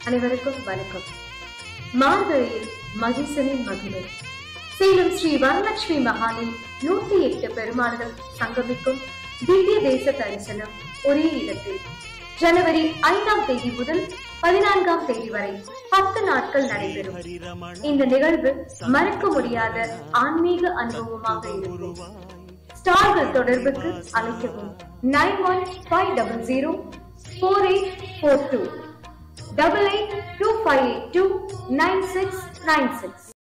அனைவருக்கும் வணக்கம் மார்கழியில் மகிசனின் மகிமை சேலம் ஸ்ரீ வரலட்சுமி மகாலில் நூத்தி எட்டு பெருமாள்கள் சங்கமிக்கும் திவ்ய தேச தரிசனம் ஒரே இடத்தில் ஜனவரி ஐந்தாம் தேதி முதல் பதினான்காம் தேதி வரை பத்து நாட்கள் நடைபெறும் இந்த நிகழ்வு மறக்க முடியாத ஆன்மீக அனுபவமாக இருக்கும் ஸ்டார்கள் தொடர்புக்கு அழைக்கவும் nine one five double zero four eight four two double eight two five eight two nine six nine six